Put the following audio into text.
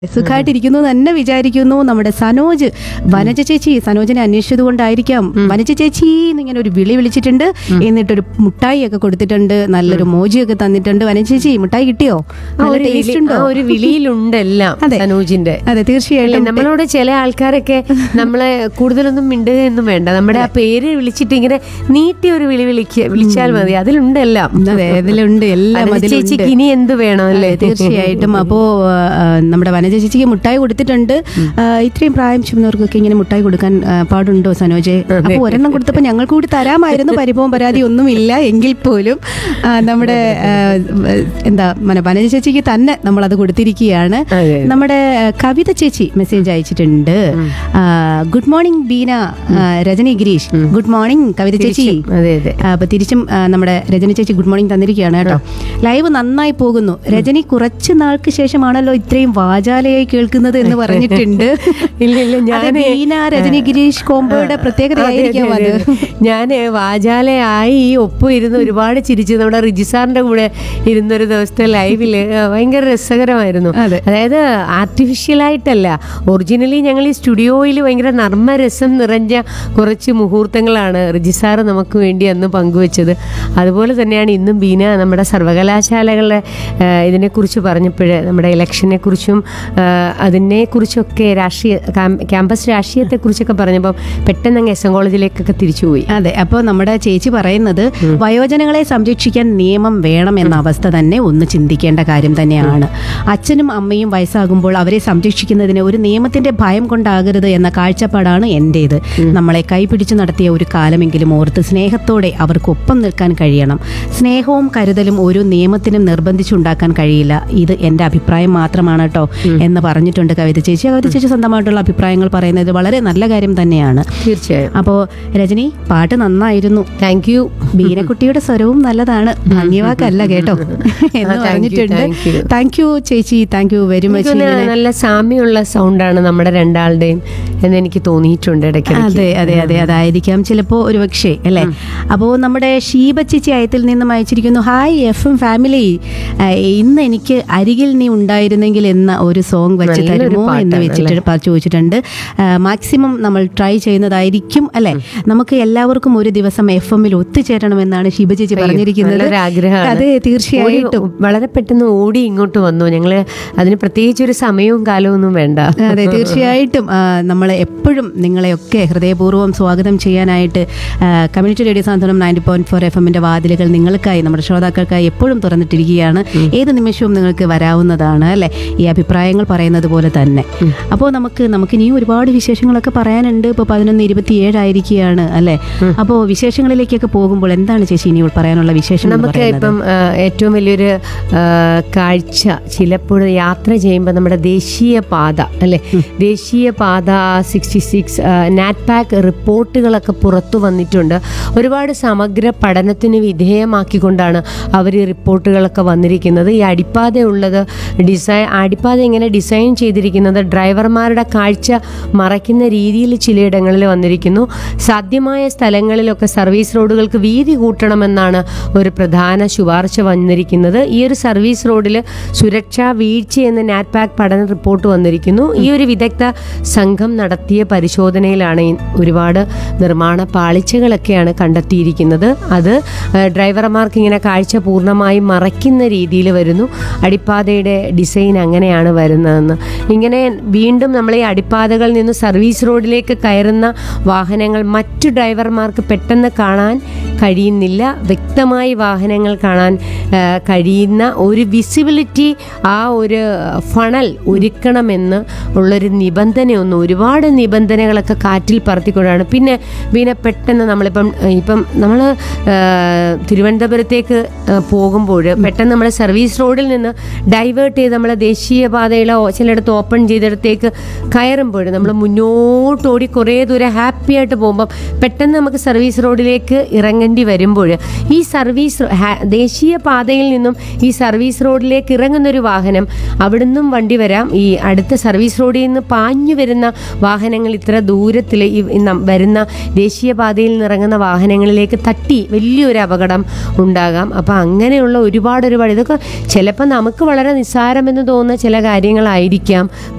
സുഖമായിട്ടിരിക്കുന്നു എന്ന് തന്നെ വിചാരിക്കുന്നു നമ്മുടെ സനോജ് വനജ ചേച്ചി സനോജിനെ അന്വേഷിച്ചത് കൊണ്ടായിരിക്കാം വനജ ചേച്ചി എന്നിങ്ങനെ ഒരു വിളി വിളിച്ചിട്ടുണ്ട് എന്നിട്ടൊരു മുട്ടായി ഒക്കെ കൊടുത്തിട്ടുണ്ട് നല്ലൊരു മോജിയൊക്കെ തന്നിട്ടുണ്ട് വനജ ചേച്ചി മുട്ടായി കിട്ടിയോ ആ നല്ല ഒരു ടേസ്റ്റ് വിളി- ഉണ്ടോ ആ ഒരു വിളിയിലുണ്ടെല്ലാം അതെ. സനൂജിന്റെ അതെ അല്ലേ, തീർച്ചയായിട്ടും നമ്മളോട് ചില ആൾക്കാരൊക്കെ നമ്മളെ കൂടുതലൊന്നും മിണ്ടുകയൊന്നും വേണ്ട നമ്മുടെ ആ പേര് വിളിച്ചിട്ട് ഇങ്ങനെ നീട്ടി ഒരു വിളി വിളിക്ക വിളിച്ചാൽ മതി അതിലുണ്ടെല്ലാം അതെ അതിലുണ്ട് എല്ലാം അതിന് അതിലുണ്ട് ചേച്ചിക്ക് ഇനി എന്ത് വേണം അല്ലേ അതെ, തീർച്ചയായിട്ടും അപ്പോ ആ, നമ്മുടെ വനജ ചേച്ചിക്ക് മുട്ടായി കൊടുത്തിട്ടുണ്ട് ആ, ഇത്രയും പ്രായം ചുമന്നവർക്കൊക്കെ ഇങ്ങനെ മുട്ടായി കൊടുക്കാൻ ആ, പാടുണ്ടോ സനോജെ അപ്പൊ ഒരെണ്ണം കൊടുത്തപ്പോ ഞങ്ങൾക്ക് കൂടി തരാമായിരുന്നു പരിഭവം പരാതി ഒന്നുമില്ല എങ്കിൽ പോലും ആ, നമ്മുടെ ആ, എന്താ മന വനജ ചേച്ചിക്ക് തന്നെ നമ്മൾ അത് കൊടുത്തിരിക്കുകയാണ് അതെ. നമ്മുടെ ആ, കവിത ചേച്ചി മെസ്സേജ് അയച്ചിട്ടുണ്ട് ആ, ഗുഡ് മോർണിംഗ് ബീന ആ, രജനി ഗിരീഷ് ഗുഡ് മോർണിംഗ് കവിത ചേച്ചി അതെ അതെ ആ, അപ്പൊ തിരിച്ചും ആ, നമ്മുടെ രജനി ചേച്ചി ഗുഡ് മോർണിംഗ് തന്നിരിക്കുകയാണ് കേട്ടോ ലൈവ് നന്നായി പോകുന്നു രജനി കുറച്ച് നാൾക്ക് ശേഷമാണല്ലോ ഇത്രയും വാചാലയായി കേൾക്കുന്നത് എന്ന് പറഞ്ഞിട്ടുണ്ട് ഇല്ല ഇല്ല അത് ഞാൻ ബീന രജനി ഗിരീഷ് കോംബോയുടെ പ്രത്യേകതയായിരിക്കാം അത് ഞാൻ വാചാലയായി ഈ ഒപ്പം ഇരുന്ന് ഒരുപാട് ചിരിച്ചു നമ്മുടെ റിജിസാറിന്റെ കൂടെ ഇരുന്നൊരു ദിവസത്തെ ലൈവില് ഭയങ്കര രസകരമായിരുന്നു അതെ. അതായത് ആർട്ടിഫിഷ്യലായിട്ടല്ല ഒറിജിനലി ഞങ്ങൾ ഈ സ്റ്റുഡിയോയിൽ ഭയങ്കര നർമ്മരസം നിറഞ്ഞ കുറച്ച് മുഹൂർത്തങ്ങളാണ് റിജിസാറ് നമുക്ക് വേണ്ടി അന്ന് പങ്കുവച്ചത് അതുപോലെ തന്നെയാണ് ഇന്നും ബീന നമ്മുടെ സർവകലാശാലകളുടെ ആ, ഇതിനെക്കുറിച്ച് പറഞ്ഞപ്പോൾ നമ്മുടെ ഇലക്ഷനെ കുറിച്ചും അതിനെക്കുറിച്ചൊക്കെ രാഷ്ട്രീയ കാം- ക്യാമ്പസ് രാഷ്ട്രീയത്തെക്കുറിച്ചൊക്കെ പറഞ്ഞപ്പോൾ പെട്ടെന്ന് അങ്ങ് എസ് എൻ കോളേജിലേക്കൊക്കെ തിരിച്ചുപോയി അതെ അപ്പോൾ നമ്മുടെ ചേച്ചി പറയുന്നത് വയോജനങ്ങളെ സംരക്ഷിക്കാൻ നിയമം വേണം എന്ന അവസ്ഥ തന്നെ ഒന്ന് ചിന്തിക്കേണ്ട കാര്യം തന്നെയാണ് അച്ഛനും അമ്മയും വയസ്സാകുമ്പോൾ അവരെ സംരക്ഷിക്കുന്നതിന് ഒരു നിയമത്തിന്റെ ഭയം കൊണ്ടാകരുത് എന്ന കാഴ്ചപ്പാടാണ് എൻ്റേത് നമ്മളെ കൈപിടിച്ചു നടത്തിയ ഒരു കാലമെങ്കിലും ഓർത്ത് സ്നേഹത്തോടെ അവർക്കൊപ്പം നിൽക്കാൻ കഴിയണം സ്നേഹവും കരുതലും ഒരു നിയമത്തിനും നിർബന്ധിച്ചുണ്ടാക്കാൻ കഴിയില്ല ഇത് എൻ്റെ അഭിപ്രായം മാത്രമാണ് കേട്ടോ എന്ന് പറഞ്ഞിട്ടുണ്ട് കവിത ചേച്ചി കവിത ചേച്ചി സ്വന്തമായിട്ടുള്ള അഭിപ്രായങ്ങൾ പറയുന്നത് വളരെ നല്ല കാര്യം തന്നെയാണ് തീർച്ചയായും അപ്പോ രജനി പാട്ട് നന്നായിരുന്നു താങ്ക് യു ബീനക്കുട്ടിയുടെ സ്വരവും നല്ലതാണ് ഭംഗിവാക്കല്ല കേട്ടോ എന്ന് thank you, പറഞ്ഞിട്ടുണ്ട് thank you. താങ്ക് യു ചേച്ചി താങ്ക് യു വെരി മച്ച് എനിക്കൊന്ന് നല്ല സാമ്യമുള്ള സൗണ്ടാണ് നമ്മുടെ രണ്ടാളുടെയും എന്ന് എനിക്ക് തോന്നിയിട്ടുണ്ട് ഇടയ്ക്ക് അതെ അതെ അതെ അതായിരിക്കാം ചിലപ്പോ ഒരു പക്ഷേ അല്ലേ അപ്പോ നമ്മുടെ ഷീബ ചേച്ചി അയത്തിൽ നിന്നും അയച്ചിരിക്കുന്നു ഹായ് എഫ് എം ഫാമിലി ഇന്ന് എനിക്ക് അരികിൽ നീ ഉണ്ടായിരുന്നെങ്കിൽ എന്ന ഒരു സോങ് വെച്ച് നല്ലൊരു തരുമോ എന്ന് പാട്ടാണ് വെച്ചിട്ട് പ- ചോദിച്ചിട്ടുണ്ട് മാക്സിമം നമ്മൾ ട്രൈ ചെയ്യുന്നതായിരിക്കും അല്ലെ നമുക്ക് എല്ലാവർക്കും ഒരു ദിവസം എഫ് എമ്മിൽ ഒത്തുചേരണമെന്നാണ് ഷീബ ചേച്ചി പറഞ്ഞിരിക്കുന്നത് നല്ലൊരു ആഗ്രഹമാണ് അതെ തീർച്ചയായിട്ടും ഓടി- വളരെ പെട്ടെന്ന് ഓടി ഇങ്ങോട്ട് വന്നു ഞങ്ങള് അതിന് പ്രത്യേകിച്ച് ഒരു സമയവും കാലവും ഒന്നും വേണ്ട അതെ തീർച്ചയായിട്ടും നമ്മൾ എപ്പോഴും നിങ്ങളെയൊക്കെ ഹൃദയപൂർവ്വം സ്വാഗതം ചെയ്യാനായിട്ട് ആ, community radio Santhwanam ninety point four F എമ്മിന്റെ വാതിലുകൾ നിങ്ങൾക്കായി നമ്മുടെ ശ്രോതാക്കൾക്കായി എപ്പോഴും തുറന്നിട്ടിരിക്കുകയാണ് ഏത് നിമിഷവും നിങ്ങൾക്ക് വരാവുന്നതാണ് അല്ലെ ഈ അഭിപ്രായങ്ങൾ പറയുന്നത് പോലെ തന്നെ അപ്പോൾ നമുക്ക് നമുക്ക് ഇനിയും ഒരുപാട് വിശേഷങ്ങളൊക്കെ പറയാനുണ്ട് ഇപ്പോൾ പതിനൊന്ന് ഇരുപത്തിയേഴായിരിക്കുകയാണ് അല്ലെ അപ്പോൾ വിശേഷങ്ങളിലേക്കൊക്കെ പോകുമ്പോൾ എന്താണ് ചേച്ചി ഇനി പറയാനുള്ള വിശേഷം എന്ന് നമുക്ക് പറയുന്നത്? ഇപ്പം ആ, ഏറ്റവും വലിയൊരു ആ, കാഴ്ച ചിലപ്പോൾ യാത്ര ചെയ്യുമ്പോൾ നമ്മുടെ ദേശീയ പാത അല്ലെ ദേശീയ പാത സിക്സ്റ്റി സിക്സ് നാറ്റ്പാക്ക് റിപ്പോർട്ടുകളൊക്കെ പുറത്തു വന്നിട്ടുണ്ട് ഒരുപാട് സമഗ്ര പഠനത്തിന് വിധേയമാക്കിക്കൊണ്ടാണ് അവർ ഈ റിപ്പോർട്ടുകളൊക്കെ വന്നിരിക്കുന്നത് ഈ അടിപ്പാത ഉള്ളത് ഡിസൈൻ അടിപ്പാത ഇങ്ങനെ ഡിസൈൻ ചെയ്തിരിക്കുന്നത് ഡ്രൈവർമാരുടെ കാഴ്ച മറയ്ക്കുന്ന രീതിയിൽ ചിലയിടങ്ങളിൽ വന്നിരിക്കുന്നു സാധ്യമായ സ്ഥലങ്ങളിലൊക്കെ സർവീസ് റോഡുകൾക്ക് വീതി കൂട്ടണമെന്നാണ് ഒരു പ്രധാന ശുപാർശ വന്നിരിക്കുന്നത് ഈ ഒരു സർവീസ് റോഡിൽ സുരക്ഷാ വീഴ്ചയെന്ന് നാറ്റ്പാക് പഠന റിപ്പോർട്ട് വന്നിരിക്കുന്നു ഈ ഒരു വിദഗ്ധ സംഘം നടത്തിയ പരിശോധനയിലാണ് ഈ ഒരുപാട് നിർമ്മാണ പാളിച്ചകളൊക്കെയാണ് കണ്ടെത്തിയിരിക്കുന്നത് അത് ഏഹ്, ഡ്രൈവർമാർക്ക് ഇങ്ങനെ കാഴ്ച പൂർണ്ണമായി മറയ്ക്കുന്ന രീതിയിൽ വരുന്നു അടിപ്പാതയുടെ ഡിസൈൻ അങ്ങനെയാണ് വരുന്നതെന്ന് ഇങ്ങനെ വീണ്ടും നമ്മൾ ഈ അടിപ്പാതകളിൽ നിന്ന് സർവീസ് റോഡിലേക്ക് കയറുന്ന വാഹനങ്ങൾ മറ്റു ഡ്രൈവർമാർക്ക് പെട്ടെന്ന് കാണാൻ കഴിയുന്നില്ല വ്യക്തമായി വാഹനങ്ങൾ കാണാൻ ആ, കഴിയുന്ന ഒരു വിസിബിലിറ്റി ആ ഒരു ഫണൽ ഒരുക്കണമെന്ന് ഉള്ളൊരു നിബന്ധനയൊന്നും ഒരുപാട് നിബന്ധനകളൊക്കെ കാറ്റിൽ പറത്തിക്കൊണ്ടാണ് പിന്നെ പിന്നെ പെട്ടെന്ന് നമ്മളിപ്പം ഇപ്പം നമ്മൾ തിരുവനന്തപുരത്തേക്ക് ആ, പോകുമ്പോൾ പെട്ടെന്ന് നമ്മൾ സർവീസ് റോഡിൽ നിന്ന് ഡൈവേർട്ട് ചെയ്ത് നമ്മളെ ദേശീയപാതയിലോ ചിലയിടത്ത് ഓപ്പൺ ചെയ്തിടത്തേക്ക് കയറുമ്പോൾ നമ്മൾ മുന്നോട്ടോടി കുറേ ദൂരം ഹാപ്പി ആയിട്ട് പോകുമ്പം പെട്ടെന്ന് നമുക്ക് സർവീസ് റോഡിലേക്ക് ഇറങ്ങേണ്ടി വരുമ്പോൾ ഈ സർവീസ് ഹാ- ദേശീയ പാതയിൽ നിന്നും ഈ സർവീസ് റോഡിലേക്ക് ഇറങ്ങുന്ന ഒരു വാഹനം അവിടുന്നും വണ്ടി വരാം ഈ അടുത്ത സർവീസ് റോഡിൽ നിന്ന് പാഞ്ഞു വരുന്ന വാഹനങ്ങൾ ഇത്ര ദൂരത്തിൽ ഈ നം- വരുന്ന ദേശീയപാതയിൽ നിന്ന് ഇറങ്ങുന്ന വാഹനങ്ങളിലേക്ക് തട്ടി വലിയൊരു അപകടം ഉണ്ടാകാം അപ്പം അങ്ങനെയുള്ള ഒരുപാട് ഒരുപാട് ഇതൊക്കെ ചിലപ്പോൾ നമുക്ക് വളരെ നിസ്സാരമെന്ന് തോന്നുന്ന ചില കാര്യങ്ങളായിരിക്കാം